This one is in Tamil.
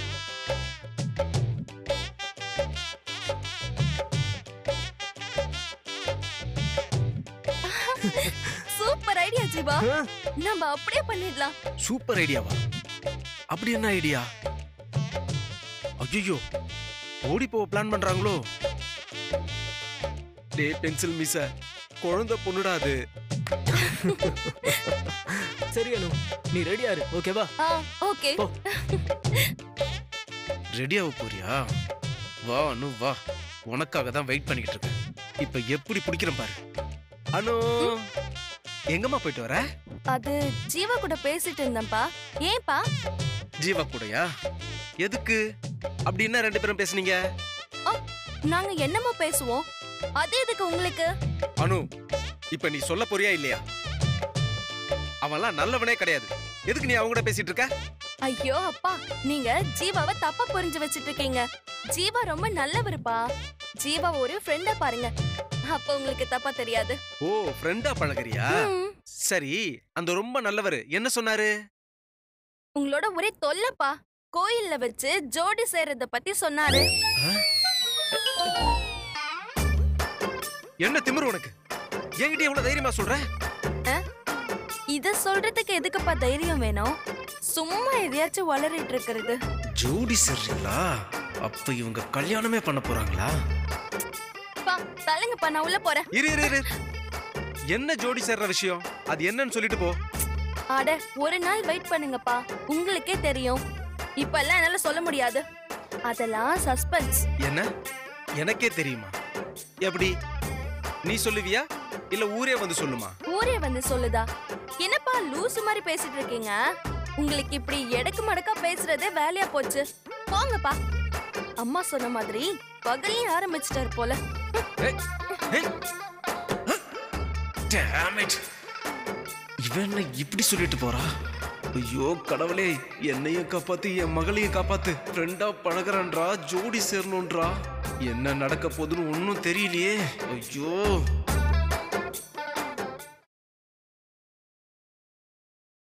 சூப்பர் ஐடியா ஜீவா ஆ? நம்ம அப்படியே பண்ணிடலாம் சூப்பர் ஐடியாவா அப்படி என்ன ஐடியா ஐயோ ஓடி போக பிளான் பண்றாங்களோ டே பென்சில் மிஸ் குழந்தை பொண்ணுடா அது சரி அனு நீ ரெடியா இரு ஓகேவா ஆ ஓகே போ. ரெடியாக போறியா வா அனு வா உனக்காக தான் வெயிட் பண்ணிக்கிட்டு இருக்கேன் இப்ப எப்படி பிடிக்கிறேன் பாரு அனு எங்கம்மா போயிட்டு வர அது ஜீவா கூட பேசிட்டு இருந்தேன்ப்பா ஏன்பா ஜீவா கூடயா எதுக்கு அப்படி என்ன ரெண்டு பேரும் பேசுனீங்க நாங்க என்னமோ பேசுவோம் அது எதுக்கு உங்களுக்கு அனு இப்ப நீ சொல்ல போறியா இல்லையா அவன்லாம் நல்லவனே கிடையாது எதுக்கு நீ அவங்க கூட பேசிட்டு இருக்க ஐயோ அப்பா நீங்க ஜீவாவை தப்பா புரிஞ்சு வச்சிட்டு இருக்கீங்க ஜீவா ரொம்ப நல்லவருப்பா ஜீவா ஒரு ஃப்ரெண்டா பாருங்க அப்ப உங்களுக்கு தப்பா தெரியாது ஓ ஃப்ரெண்டா பழகுறியா ம், சரி அந்த ரொம்ப நல்லவர் என்ன சொன்னாரு உங்களோட ஒரே தொல்லப்பா கோயில்ல வச்சு ஜோடி சேர்றத பத்தி சொன்னாரு என்ன திமிரு உனக்கு என்கிட்ட எவ்வளவு தைரியமா சொல்ற இத சொல்றதுக்கு எதுக்குப்பா தைரியம் வேணும் சும்மா எதையாச்சும் வளரிட்டு இருக்கிறது ஜோடி சரிங்களா அப்ப இவங்க கல்யாணமே பண்ண போறாங்களா பா தலங்கப்பா நான் உள்ள போறேன் இரு இரு இரு என்ன ஜோடி சேர்ற விஷயம் அது என்னன்னு சொல்லிட்டு போ அட ஒரு நாள் வெயிட் பண்ணுங்கப்பா உங்களுக்கே தெரியும் இப்பெல்லாம் என்னால சொல்ல முடியாது அதெல்லாம் சஸ்பென்ஸ் என்ன எனக்கே தெரியுமா எப்படி நீ சொல்லுவியா இல்ல ஊரே வந்து சொல்லுமா ஊரே வந்து சொல்லுதா என்னப்பா லூசு மாதிரி பேசிட்டு இருக்கீங்க உங்களுக்கு இப்படி எடக்கு மடக்கா பேசுறதே வேலையா போச்சு போங்கப்பா அம்மா சொன்ன மாதிரி பகலையும் ஆரம்பிச்சிட்டாரு போல ஏய், ஏய். Damn it. இவன் என்ன இப்படி சொல்லிட்டு போறா ஐயோ கடவுளே என்னையும் காப்பாத்து என் மகளையும் காப்பாத்து ஃப்ரெண்டா பழகுறான்றா ஜோடி சேரணுன்றா என்ன நடக்க போகுதுன்னு ஒன்னும் தெரியலையே ஐயோ